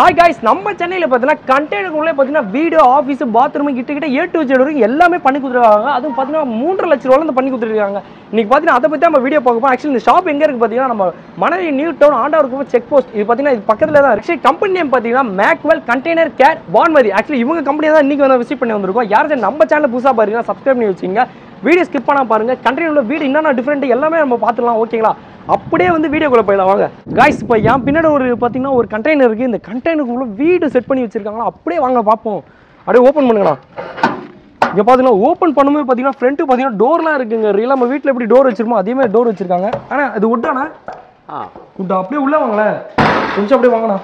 Hi guys நம்ம சென்னையில் பார்த்தீங்கன்னா கண்டெய்னருக்குள்ளே பார்த்தீங்கன்னா வீடு ஆஃபீஸ் பாத்ரூம் கிட்ட கிட்ட ஏ டு ஜெட் வரைக்கும் எல்லாமே பண்ணி கொடுத்துருக்காங்க அதுவும் பார்த்தீங்கன்னா மூன்றரை லட்ச ரூபாய் வந்து பண்ணி கொடுத்துருக்காங்க இன்னைக்கு பார்த்தீங்கன்னா அதை பற்றி நம்ம வீடியோ பார்க்க போகிறோம் ஆக்சுவலி இந்த ஷாப் எங்கே இருக்குது பார்த்தீங்கன்னா நம்ம மணலி நியூ டவுன் ஆண்டவருக்கு செக் போஸ்ட் இது பார்த்தீங்கன்னா இது பக்கத்தில் தான் ஆக்சுவலி கம்பெனி நேம் பார்த்தீங்கன்னா Makwell container care Vanmathi actually இவங்க கம்பெனி தான் இன்னைக்கு வந்து விசிட் பண்ணி வந்திருக்கோம் யாரும் நம்ம சேனல் புதுசாக பாருங்கன்னா சப்ஸ்கிரைப் பண்ணி வச்சிங்க வீடியோ ஸ்கிப் பண்ணாம பாருங்க கண்டெய்னரில் வீடு என்னென்ன டிஃப்ரெண்ட் எல்லாமே நம்ம பார்த்துலாம் ஓகேங்களா அப்படியே வந்து வீடியோக்குள்ள போயிடலாம் வாங்க காய்ஸ் இப்போ என் பின்னாடி ஒரு பார்த்தீங்கன்னா ஒரு கண்டெய்னர் இருக்குது இந்த கண்டெய்னருக்குள்ள வீடு செட் பண்ணி வச்சிருக்காங்களா அப்படியே வாங்க பார்ப்போம் அப்படியே ஓப்பன் பண்ணுங்களா இங்கே பார்த்தீங்கன்னா ஓப்பன் பண்ணும்போது பார்த்தீங்கன்னா ஃப்ரண்ட்டு பார்த்தீங்கன்னா டோர்லாம் இருக்குங்க ரியலாக நம்ம வீட்டில் எப்படி டோர் வச்சிருமோ அதே மாதிரி டோர் வச்சிருக்காங்க ஆனால் அது உட்டானா ஆ உட்டா அப்படியே உள்ள வாங்களேன் கொஞ்சம் அப்படியே வாங்கண்ணா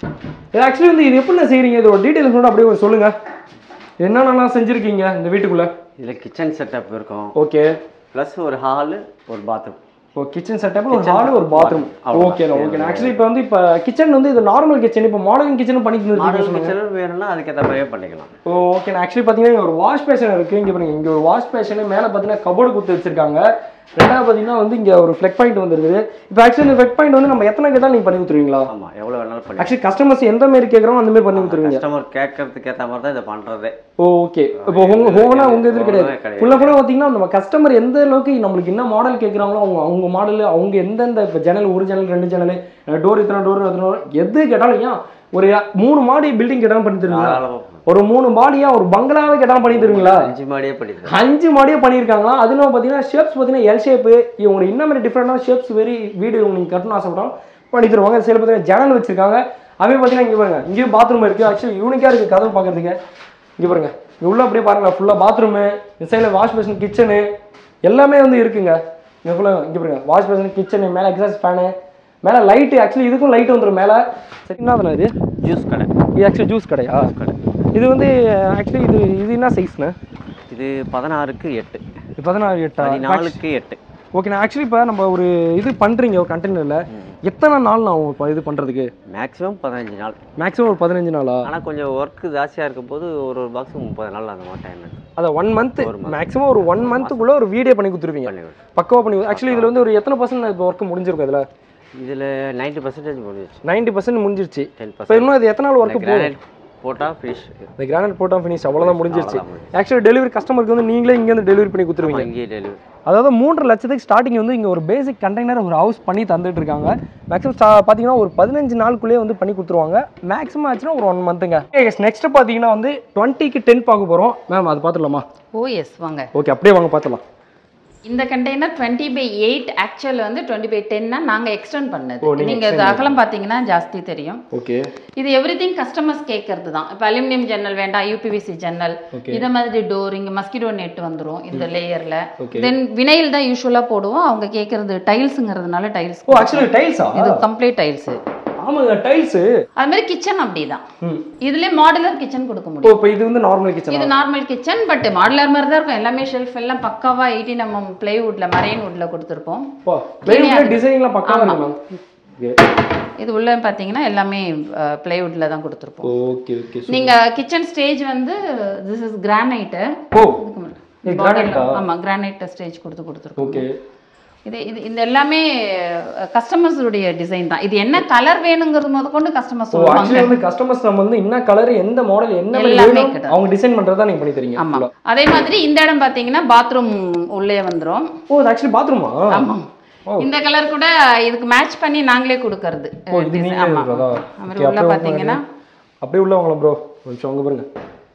இது ஆக்சுவலி வந்து இது எப்படி செஞ்சீங்க இதோட டீட்டெயில்ஸ் கூட அப்படியே கொஞ்சம் சொல்லுங்க என்னென்னலாம் செஞ்சுருக்கீங்க இந்த வீட்டுக்குள்ளே இதில் கிச்சன் செட்டப் இருக்கும் ஓகே ப்ளஸ் ஒரு ஹாலு ஒரு பாத்ரூம் இப்போ கிச்சன் செட்டப் ஒரு Kitchen, ஹால் ஒரு பாத்ரூம் அவ்வளவுதான். ஓகேண்ணா ஓகேண்ணா ஆக்சுவலி இப்போ வந்து இப்போ கிச்சன் வந்து இது நார்மல் கிச்சன் இப்போ மாடர்ன் கிச்சன் பண்ணி மாடல் தந்துருக்கீங்க கிச்சன் வேணும்னா அதுக்கேற்ற மாதிரியே பண்ணிக்கலாம் ஓ ஓகேண்ணா ஆக்சுவலி பார்த்தீங்கன்னா இங்க ஒரு வாஷ் பேஷன் இருக்குது இங்கே பாருங்க இங்கே ஒரு வாஷ் பேஷன் மேலே பார்த்தீங்கன்னா கபோர்டு கொடுத்து வச்சிருக்காங்க ரெண்டாவது பார்த்தீங்கன்னா வந்து இங்கே ஒரு ஃப்ளெக் பாயிண்ட் வந்துருக்குது இப்போ ஆக்சுவலி இந்த ஃப்ளெக் பாயிண்ட் வந்து நம்ம எத்தனை கேட்டால் நீங்கள் பண்ணி கொடுத்துருவீங்களா ஆமாம் எவ்வளோ வேணாலும் பண்ணி ஆக்சுவலி கஸ்டமர்ஸ் எந்த மாதிரி கேட்குறோம் அந்த மாதிரி பண்ணி கொடுத்துருவீங்க கஸ்டமர் கேட்கறதுக்கு ஏற்ற மாதிரி தான் இதை பண்ணுறதே ஓ ஓகே இப்போ உங்க ஹோனா உங்க இது கிடையாது Own-ஆ கிடையாது. ஃபுல்லாக ஃபுல்லாக பார்த்தீங்கன்னா நம்ம கஸ்டமர் எந்த அளவுக்கு நம்மளுக்கு என்ன மாடல் கேட்குறாங்களோ அவங்க அவங்க மாடல் அவங்க எந்தெந்த இப்போ ஜன்னல் ஒரு ஜன்னல் ரெண்டு ஜன்னல் டோர் இத்தனை டோர் எத்தனை door, எது கேட்டாலும் ஏன் ஒரு மூணு மாடி பில்டிங் கேட்டாலும் பண்ணி தருவீங்களா தாராளமாக ஒரு மூணு மாடியா ஒரு பங்களாவே கேட்டாலும் பண்ணி தருவீங்களா அஞ்சு மாடியே பண்ணிடுறேன் அஞ்சு மாடியே பண்ணியிருக்காங்களா அதுல பார்த்தீங்கன்னா ஷேப்ஸ் பார்த்தீங்கன்னா எல் ஷேப்பு இவங்க என்ன மாதிரி டிஃப்ரெண்டான ஷேப்ஸ் வெரி வீடு நீங்கள் கட்டணும் ஆசைப்பட்டோம் பண்ணி தருவாங்க சில பார்த்தீங்கன்னா ஜன்னல் வச்சிருக்காங்க அதே பார்த்தீங்கன்னா இங்கே பாருங்க இங்கேயும் பாத்ரூம் இருக்குது ஆக்சுவலி யூனிக்காக இருக்குது கதவு பார்க்கறதுக்கு இங்கே பாருங்க இங்கே உள்ள அப்படியே பாருங்க ஃபுல்லாக பாத்ரூமு இந்த சைடில் வாஷ் பேஷன் கிச்சனு எல்லாமே வந்து இருக்குங்க இங்கே ஃபுல்லாக இங்கே பாருங்க வாஷ் பேஷன் கிச்சனு மேலே எக்ஸாஸ்ட் ஃபேனு மேலே லைட்டு ஆக்சுவலி இதுக்கும் லைட் வந்துடும் மேலே சரி என்னதுண்ணா இது ஜூஸ் கடை இது ஆக்சுவலி ஜூஸ் கடையா கடை இது வந்து ஆக்சுவலி இது இது என்ன சைஸ்ண்ணே இது பதினாறுக்கு எட்டு இது பதினாறு எட்டா பதினாலுக்கு எட்டு ஓகே நான் ஆக்சுவலி இப்போ நம்ம ஒரு இது பண்ணுறீங்க ஒரு கண்டெய்னரில் எத்தனை நாள் நான் இப்போ இது பண்ணுறதுக்கு மேக்ஸிமம் பதினஞ்சு நாள் மேக்ஸிமம் ஒரு பதினஞ்சு நாளா ஆனால் கொஞ்சம் ஒர்க்கு ஜாஸ்தியாக இருக்கும் போது ஒரு ஒரு பாக்ஸ் முப்பது நாள் அந்த மாதிரி டைம் எடுக்கும் அதை ஒன் மந்த் ஒரு month. மேக்ஸிமம் ஒரு ஒன் மந்த்துக்குள்ளே ஒரு வீடியோ பண்ணி கொடுத்துருவீங்க பண்ணி விடுறேன் பக்கவா பண்ணி ஆக்சுவலி இதில் வந்து ஒரு எத்தனை பர்சன்ட் இப்போ ஒர்க் முடிஞ்சிருக்கும் இதில் இதில் நைன்ட்டி பர்சன்டேஜ் முடிஞ்சிச்சு நைன்ட்டி பர்சன்ட் முடிஞ்சிருச்சு டென் இப்போ பர்சன்ட் இன்னும் இது எத்தனை நாள் ஒர்க்கு போகும் கிரானைட் போட்டால் ஃபினிஷ் இந்த கிரானைட் போட்டால் ஃபினிஷ் அவ்வளோதான் முடிஞ்சிருச்சு அவ்வளவுதான் ஆக்சுவலி டெலிவரி கஸ்டமருக்கு வந்து நீங்களே இங்கேருந்து டெலிவரி பண்ணி கொடுத்துருவீங்க இங்கேயே டெலிவரி அதாவது மூன்றரை லட்சத்துக்கு ஸ்டார்டிங் வந்து இங்கே ஒரு பேசிக் கண்டெய்னர் ஒரு ஹவுஸ் பண்ணி தந்துட்டு இருக்காங்க மேக்ஸிமம் பார்த்தீங்கன்னா ஒரு பதினஞ்சு நாளுக்குள்ளேயே வந்து பண்ணி கொடுத்துருவாங்க மேக்ஸிமம் ஆச்சுன்னா ஒரு ஒன் மந்த்துங்க நெக்ஸ்ட் பார்த்தீங்கன்னா வந்து டுவெண்ட்டிக்கு டென் பார்க்க போகிறோம் மேம் அது பார்த்துடலாமா ஓ எஸ் வாங்க ஓகே அப்படியே வாங்க பார்த்துடலாம் இந்த container twenty by eight actual வந்து டுவெண்ட்டி பை டென்னா நாங்கள் எக்ஸ்டெண்ட் ஓ, பண்ணது நீங்க நீங்கள் இது அகலம் பார்த்தீங்கன்னா ஜாஸ்தி தெரியும் ஓகே இது எவ்ரி திங் கஸ்டமர்ஸ் கேட்கறது தான் இப்போ அலுமினியம் ஜன்னல் வேண்டாம் யூபிவிசி ஜன்னல் Okay. இதை மாதிரி டோர் இங்கே மஸ்கிட்டோ நெட் வந்துடும் இந்த லேயரில் Okay. தென் வினைல் தான் யூஸ்வலாக போடுவோம் அவங்க கேட்கறது டைல்ஸுங்கிறதுனால டைல்ஸ் ஓ ஆக்சுவலி டைல்ஸா இது கம்ப்ளீட் டைல்ஸு ஆமாங்க டைல்ஸு அது மாதிரி கிச்சன் அப்படிதான் ம் இதுலேயே மாடுலர் கிச்சன் கொடுக்க ஓ முடியும் இப்போ இது வந்து நார்மல் கிச்சன் இது நார்மல் கிச்சன் பட் மாடுலர் மாதிரி தான் இருக்கும் எல்லாமே ஷெல்ஃப் எல்லாம் பக்காவா எயிட்டீன் எம்எம் பிளைவுட்ல மரைன் வுட்ல கொடுத்துருப்போம் ஓ வெறும் டிசைனிங்லாம் பக்காவாக இருக்கு மேம் இது உள்ள பார்த்தீங்கன்னா எல்லாமே பிளைவுட்ல தான் கொடுத்துருப்போம் ஓகே ஓகே நீங்க கிச்சன் ஸ்டேஜ் வந்து திஸ் இஸ் கிரானைட்டு ஓ இது granite ஆ? ஆமா கிரானைட் ஸ்டேஜ் கொடுத்து கொடுத்துருக்கோம் ஓகே இது இது இந்த எல்லாமே கஸ்டமர்ஸுடைய டிசைன் தான் இது என்ன கலர் வேணுங்கிறது முத கொண்டு கஸ்டமர் ஓ சொல்லுவாங்க ஆக்சுவலி வந்து கஸ்டமர்ஸ் நம்ம வந்து என்ன கலர் எந்த மாடல் என்ன மாதிரி எல்லாமே வேணும், கிடையாது. அவங்க டிசைன் பண்றதா நீங்க பண்ணி தரீங்க ஆமா full-ஆ. அதே மாதிரி இந்த இடம் பார்த்தீங்கன்னா பாத்ரூம் உள்ளே வந்துரும் ஓ இது ஆக்சுவலி பாத்ரூமா ஆமா ஓ. இந்த கலர் கூட இதுக்கு மேட்ச் பண்ணி நாங்களே கொடுக்கறது ஓ இது நீங்க ஆமா இருக்கிறதா அப்புறம் உள்ள பார்த்தீங்கன்னா அப்படியே உள்ள வாங்கலாம் ப்ரோ கொஞ்சம் அங்க பாருங்க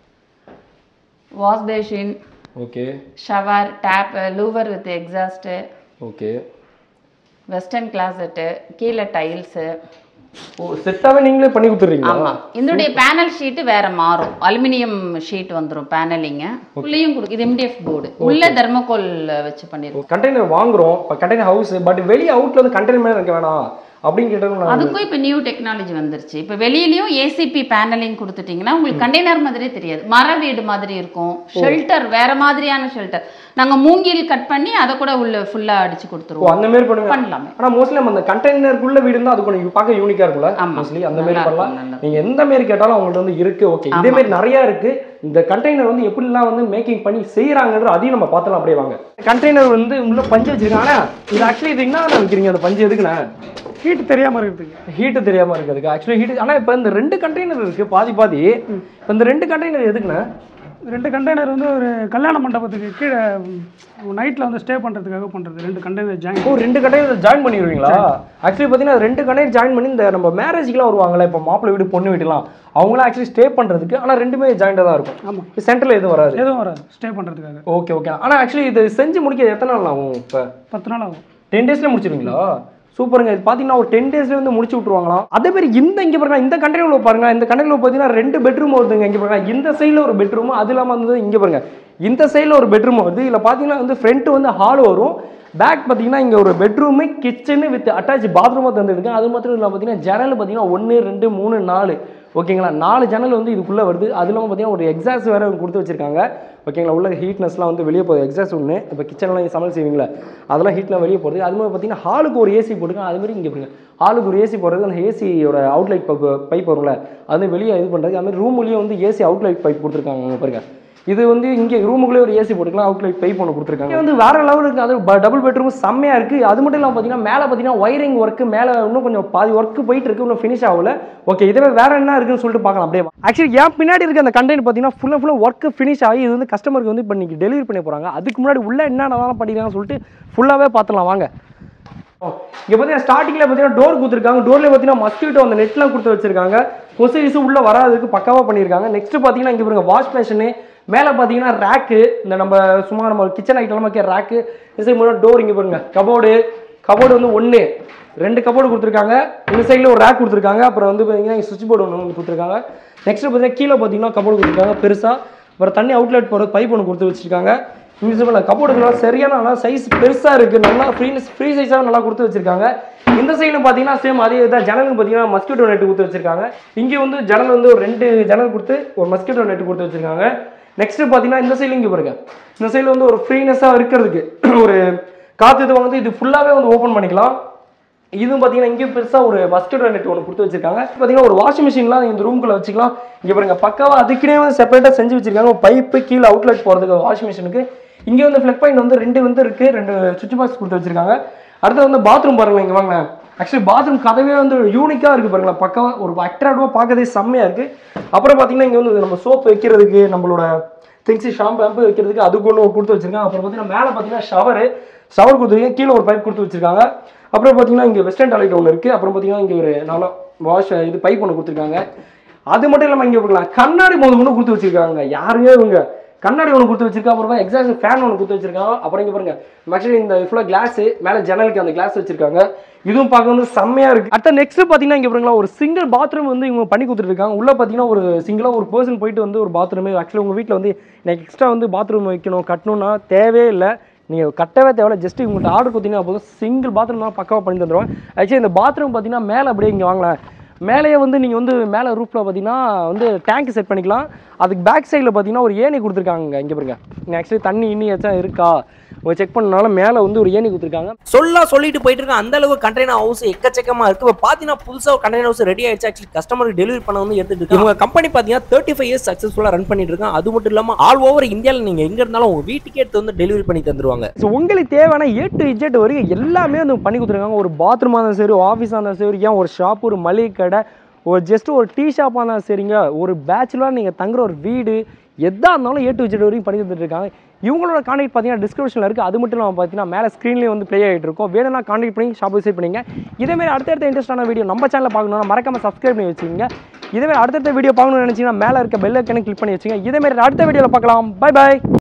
wash basin okay shower tap louver with exhaust okay western closet கீழே டைல்ஸு ஓ செட்டாவே நீங்களே பண்ணி கொடுத்துறீங்களா ஆமா இதனுடைய பேனல் ஷீட்டு வேற மாறும் அலுமினியம் ஷீட் வந்துரும் பேனலிங்க உள்ளேயும் கொடுக்கு இது எம்டிஎஃப் போர்டு உள்ள தெர்மோகோல் வச்சு பண்ணிருக்கோம் கண்டெய்னர் வாங்குறோம் இப்போ கண்டெய்னர் ஹவுஸ் பட் வெளியே அவுட்ல வந்து கண்டெய்னர் மேலே இருக்க வேணாம் அப்படின்னு கேட்டது நான் அதுக்கும் இப்போ நியூ டெக்னாலஜி வந்துருச்சு இப்போ வெளியிலயும் ஏசிபி பேனலிங் கொடுத்துட்டீங்கன்னா உங்களுக்கு கண்டெய்னர் மாதிரியே தெரியாது மர வீடு மாதிரி இருக்கும் ஷெல்டர் வேற மாதிரியான ஷெல்டர் நாங்க மூங்கில் கட் பண்ணி அதை கூட உள்ள ஃபுல்லா அடிச்சு ஓ கொடுத்துருவோம் அந்த மாதிரி பண்ணுங்க பண்ணலாமே ஆனா மோஸ்ட்லி நம்ம அந்த கண்டெய்னருக்குள்ள வீடு இருந்தா அது கொஞ்சம் பார்க்க யூனிக்கா இருக்கும்ல ஆமா. மோஸ்ட்லி அந்த மாதிரி நல்லா பண்ணலாம் இருக்கும், நல்லா நீங்க எந்த மாதிரி கேட்டாலும் அவங்கள்ட்ட வந்து இருக்கு ஓகே இதே மாதிரி நிறைய இருக்கு இந்த கண்டெய்னர் வந்து எப்படிலாம் வந்து மேக்கிங் பண்ணி செய்கிறாங்கன்ற அதையும் நம்ம பார்த்தலாம் அப்படியே வாங்க கண்டெய்னர் வந்து உள்ள பஞ்சு வச்சிருக்காங்க இது ஆக்சுவலி இது என்ன வைக்கிறீங்க அந்த பஞ்சு எதுக்குண்ணே ஹீட் தெரியாம இருக்கிறதுக்கு ஹீட்டு தெரியாம இருக்கிறதுக்கு ஆக்சுவலி ஹீட் ஆனால் இப்போ இந்த ரெண்டு கண்டெய்னர் இருக்கு பாதி பாதி இப்போ இந்த ரெண்டு கண்டெய்னர் எதுக்குண்ணே ரெண்டு கண்டெய்னர் வந்து ஒரு கல்யாண மண்டபத்துக்கு கீழே நைட்டில் வந்து ஸ்டே பண்ணுறதுக்காக பண்ணுறது ரெண்டு கண்டெய்னர் ஜாயின் ஓ ரெண்டு கண்டெய்னர் ஜாயின் பண்ணிடுவீங்களா ஆக்சுவலி பார்த்தீங்கன்னா ரெண்டு கண்டெய்னர் ஜாயின் பண்ணி இந்த நம்ம மேரேஜ்க்குலாம் வருவாங்கல்ல இப்போ மாப்பிள்ளை வீடு பொண்ணு வீட்டுலாம் அவங்களாம் ஆக்சுவலி ஸ்டே பண்ணுறதுக்கு ஆனால் ரெண்டுமே ஜாயிண்டாக தான் இருக்கும் ஆமாம் சென்டரில் எதுவும் வராது எதுவும் வராது ஸ்டே பண்ணுறதுக்காக ஓகே ஓகே ஆனால் ஆக்சுவலி இது செஞ்சு முடிக்க எத்தனை நாள் ஆகும் இப்போ பத்து நாள் ஆகும் டென் டேஸ்ல முடிச்சிருவீங்களா சூப்பருங்க இது பார்த்தீங்கன்னா ஒரு டென் டேஸ்ல வந்து முடிச்சு விட்ருவாங்களாம் அதே மாதிரி இந்த இங்கே பாருங்க இந்த கண்டெய்னர் பாருங்க இந்த கண்டெய்னர் பார்த்தீங்கன்னா ரெண்டு பெட்ரூம் வருதுங்க இங்கே பாருங்க இந்த சைடில் ஒரு பெட்ரூம் அது இல்லாமல் வந்து இங்கே பாருங்க இந்த சைடில் ஒரு பெட்ரூம் வருது இதில் பார்த்தீங்கன்னா வந்து ஃப்ரண்ட் வந்து ஹால் வரும் பேக் பார்த்தீங்கன்னா இங்கே ஒரு பெட்ரூமு கிச்சனு வித் அட்டாச் பாத்ரூமாக தந்துருக்கு அது மாத்திரம் இல்லாமல் பார்த்தீங்கன்னா ஜன்னல் பார்த்தீங்கன்னா ஒன்று ரெண்டு மூணு நாலு ஓகேங்களா நாலு ஜன்னல் வந்து இதுக்குள்ளே வருது அது இல்லாமல் பார்த்தீங்கன்னா ஒரு எக்ஸாஸ்ட் வேறு கொடுத்து வச்சிருக்காங்க ஓகேங்களா உள்ள ஹீட்னஸ்லாம் வந்து வெளியே போகுது எக்ஸாஸ்ட் ஒன்று இப்போ கிச்சன்லாம் சமையல் செய்வீங்களா அதெல்லாம் ஹீட்லாம் வெளியே போகுது அது மாதிரி பார்த்தீங்கன்னா ஹாலுக்கு ஒரு ஏசி போட்டுருக்காங்க அது மாதிரி இங்கே பாருங்க ஹாலுக்கு ஒரு ஏசி போடுறது அந்த ஏசியோட அவுட்லைட் பைப் வரும்ல அது வெளியே இது பண்ணுறது அது மாதிரி ரூம்லேயும் வந்து ஏசி அவுட்லைட் பைப் கொடுத்துருக்காங்க அங்க பாருங்க இது வந்து இங்கே ரூமுக்குள்ளே ஒரு ஏசி போட்டுக்கலாம் அவுட்லைட் பைப் ஒன்று கொடுத்துருக்காங்க இது வந்து வேற லெவலுக்கு அது டபுள் பெட்ரூம் செம்மையாக இருக்குது அது மட்டும் இல்லாமல் பார்த்தீங்கன்னா மேலே பார்த்தீங்கன்னா ஒயரிங் ஒர்க்கு மேலே இன்னும் கொஞ்சம் பாதி ஒர்க் போயிட்டு இருக்கு இன்னும் ஃபினிஷ் ஆகல ஓகே இதுவே வேற என்ன இருக்குன்னு சொல்லிட்டு பார்க்கலாம் அப்படியே ஆக்சுவலி ஏன் பின்னாடி இருக்க அந்த கண்டென்ட் பார்த்தீங்கன்னா ஃபுல்லாக ஃபுல்லாக ஒர்க் ஃபினிஷ் ஆகி இது வந்து கஸ்டமருக்கு வந்து இப்போ இன்னைக்கு டெலிவரி பண்ணி போகிறாங்க அதுக்கு முன்னாடி உள்ள என்னென்னலாம் பண்ணிக்கிறாங்கன்னு சொல்லிட்டு ஃபுல்லாகவே பார்த்துலாம் வாங்க இங்கே பார்த்தீங்கன்னா ஸ்டார்டிங்கில் பார்த்தீங்கன்னா டோர் கொடுத்துருக்காங்க டோர்ல பார்த்தீங்கன்னா மஸ்கிட்டோ அந்த நெட்லாம் கொடுத்து வச்சிருக்காங்க கொசு உள்ள வராதுக்கு பக்காவாக பண்ணியிருக்காங்க நெக்ஸ்ட் பார்த்தீங்கன்னா இங்கே பாருங்க வாஷ் பேஷனு மேலே பார்த்தீங்கன்னா ரேக்கு இந்த நம்ம சும்மா நம்ம கிச்சன் ஐட்டம்லாம் வைக்கிற ரேக்கு இந்த சைடு முன்னாடி டோர் இங்கே பாருங்க கபோர்டு கபோர்டு வந்து ஒன்று ரெண்டு கபோர்டு கொடுத்துருக்காங்க இந்த சைடில் ஒரு ரேக் கொடுத்துருக்காங்க அப்புறம் வந்து பார்த்தீங்கன்னா சுவிட்ச் போர்டு ஒன்று வந்து கொடுத்துருக்காங்க நெக்ஸ்ட் பார்த்தீங்கன்னா கீழே பார்த்தீங்கன்னா கபோர்டு கொடுத்துருக்காங்க பெருசாக அப்புறம் தண்ணி அவுட்லெட் போகிறது பைப் ஒன்று கொடுத்து வச்சிருக்காங்க இன்விசிபிள் கபோர்டுலாம் சரியான நல்லா சைஸ் பெருசாக இருக்குது நல்லா ஃப்ரீ ஃப்ரீ சைஸாக நல்லா கொடுத்து வச்சிருக்காங்க இந்த சைடில் பார்த்தீங்கன்னா சேம் அதே தான் ஜன்னலுக்கு பார்த்தீங்கன்னா மஸ்கிட்டோ நெட் கொடுத்து வச்சிருக்காங்க இங்கே வந்து ஜன்னல் வந்து ஒரு ரெண்டு ஜன்னல் கொடுத்து ஒரு மஸ்கிட்டோ நெட் கொடுத்து வச்சிருக்காங்க நெக்ஸ்ட் பார்த்தீங்கன்னா இந்த சைடில் இங்கே பாருங்க இந்த சைடில் வந்து ஒரு ஃப்ரீனஸாக இருக்கிறதுக்கு ஒரு காற்று இது வந்து இது ஃபுல்லாகவே வந்து ஓப்பன் பண்ணிக்கலாம் இதுவும் பார்த்தீங்கன்னா இங்கேயும் பெருசாக ஒரு மஸ்கிட்டோ நெட் ஒன்று கொடுத்து வச்சிருக்காங்க பார்த்தீங்கன்னா ஒரு வாஷிங் மிஷின்லாம் இந்த ரூம்குள்ளே வச்சுக்கலாம் இங்கே பாருங்க பக்காவாக அதுக்குனே வந்து செப்பரேட்டாக செஞ்சு வச்சிருக்காங்க பைப்பு கீழே அவுட்லெட் போகிறதுக்கு வாஷிங் மிஷினுக்கு இங்கே வந்து ஃப்ளக் பாயிண்ட் வந்து ரெண்டு வந்து இருக்கு ரெண்டு சுவிட்ச் பாக்ஸ் கொடுத்து வச்சிருக்காங்க அடுத்து வந்து பாத்ரூம் பாருங்களேன் இங்கே வாங்க ஆக்சுவலி பாத்ரூம் கதவே வந்து யூனிக்காக இருக்குது பாருங்களேன் பக்காவாக ஒரு அட்ராக்டிவாக பார்க்கறதே செம்மையாக இருக்குது அப்புறம் பார்த்தீங்கன்னா இங்கே வந்து நம்ம சோப் வைக்கிறதுக்கு நம்மளோட திங்ஸ் ஷாம்பு ஆம்பு வைக்கிறதுக்கு அதுக்கு ஒன்று கொடுத்து வச்சிருக்காங்க அப்புறம் பார்த்தீங்கன்னா மேலே பார்த்தீங்கன்னா ஷவரு ஷவர் கொடுத்துருக்கீங்க கீழே ஒரு பைப் கொடுத்து வச்சிருக்காங்க அப்புறம் பார்த்தீங்கன்னா இங்கே வெஸ்டர்ன் டாய்லெட் ஒன்று இருக்குது அப்புறம் பார்த்தீங்கன்னா இங்கே ஒரு நல்லா வாஷ் இது பைப் ஒன்று கொடுத்துருக்காங்க அது மட்டும் இல்லாமல் இங்கே பார்க்கலாம் கண்ணாடி மோது ஒன்று கொடுத்து வச்சிருக்காங்க யாருமே இவங்க கண்ணாடி ஒன்று கொடுத்து வச்சிருக்காங்க அப்புறமா எக்ஸாஸ்ட் ஃபேன் ஒன்று கொடுத்து வச்சிருக்காங்க அப்புறம் இங்கே பாருங்க ஆக்சுவலி இந்த ஃபுல்லாக கிளாஸ் மேலே ஜன்னலுக்கு அந்த கிளாஸ் வச்சிருக்காங்க இதுவும் பார்க்க வந்து செம்மையா இருக்கு அடுத்த நெக்ஸ்ட் பார்த்தீங்கன்னா இங்கே பாருங்களா ஒரு சிங்கிள் பாத்ரூம் வந்து இவங்க பண்ணி கொடுத்துருக்காங்க உள்ள பார்த்தீங்கன்னா ஒரு சிங்கிளாக ஒரு பர்சன் போயிட்டு வந்து ஒரு பாத்ரூம் ஆக்சுவலி உங்கள் வீட்டில் வந்து எனக்கு எக்ஸ்ட்ரா வந்து பாத்ரூம் வைக்கணும் கட்டணும்னா தேவையே இல்லை நீங்கள் கட்டவே தேவையில்ல ஜஸ்ட் இவங்கள்ட்ட ஆர்டர் கொடுத்தீங்கன்னா போதும் சிங்கிள் பாத்ரூம் தான் பக்காவாக பண்ணி தந்துடுவோம் ஆக்சுவலி இந்த பாத்ரூம் பார்த்தீங்கன்னா மேலே அப்படியே இங்கே வாங்கலாம் மேலேயே வந்து நீங்கள் வந்து மேலே ரூஃபில் பார்த்தீங்கன்னா வந்து டேங்க் செட் பண்ணிக்கலாம் அதுக்கு பேக் சைடில் பார்த்தீங்கன்னா ஒரு ஏணி கொடுத்துருக்காங்க இங்கே பாருங்க ஆக்சுவலி தண்ணி இன்னி ஏதாச்சும் இருக்கா செக் பண்ணனால மேலே வந்து ஒரு ஏணி கொடுத்துருக்காங்க சொல்லா சொல்லிட்டு போயிட்டு இருக்க அந்த அளவுக்கு கண்டெய்னர் ஹவுஸ் எக்கச்சக்கமா இருக்கு இப்போ பார்த்தீங்கன்னா புதுசாக கண்டெய்னர் ஹவுஸ் ரெடி ஆயிடுச்சு ஆக்சுவலி கஸ்டமருக்கு டெலிவரி பண்ண வந்து எடுத்துட்டு இருக்காங்க இவங்க கம்பெனி பார்த்தீங்கன்னா தேர்ட்டி ஃபைவ் இயர்ஸ் சக்ஸஸ்ஃபுல்லாக ரன் பண்ணிட்டு இருக்காங்க அது மட்டும் இல்லாமல் ஆல் ஓவர் இந்தியாவில் நீங்கள் எங்க இருந்தாலும் உங்க வீட்டுக்கே எடுத்து வந்து டெலிவரி பண்ணி தந்துருவாங்க ஸோ உங்களுக்கு தேவையான ஏ டு இஜெட் வரைக்கும் எல்லாமே வந்து பண்ணி கொடுத்துருக்காங்க ஒரு பாத்ரூமாக இருந்தாலும் சரி ஆஃபீஸாக இருந்தாலும் சரி ஏன் ஒரு ஷாப் ஒரு மளிகை கடை ஒரு ஜஸ்ட் ஒரு டீ ஷாப்பாக இருந்தாலும் சரிங்க ஒரு பேச்சுலராக நீங்கள் தங்குற ஒரு வீடு எதாக இருந்தாலும் ஏ டு இஜெட் வரைக்கும் பண்ணி கொடுத்துட்டு இருக்காங்க இவங்களோட கான்டாக்ட் பார்த்தீங்கன்னா டிஸ்கிரிப்ஷனில் இருக்குது அது மட்டும் இல்லாமல் பார்த்தீங்கன்னா மேலே ஸ்க்ரீன்லேயே வந்து ப்ளே ஆகிட்டு இருக்கும் வேணும்னா கான்டாக்ட் பண்ணி ஷாப் விசிட் பண்ணிங்க இதேமாதிரி அடுத்தடுத்த இன்ட்ரெஸ்டான வீடியோ நம்ம சேனலில் பார்க்கணும்னா மறக்காம சப்ஸ்கிரைப் பண்ணி வச்சுக்கோங்க இதேமாதிரி அடுத்தடுத்த வீடியோ பார்க்கணும்னு நினச்சிங்கன்னா மேலே இருக்க பெல் ஐக்கனை கிளிக் பண்ணி வச்சுங்க இதேமாதிரி அடுத்த வீடியோவில் பார்க்கலாம் பை பை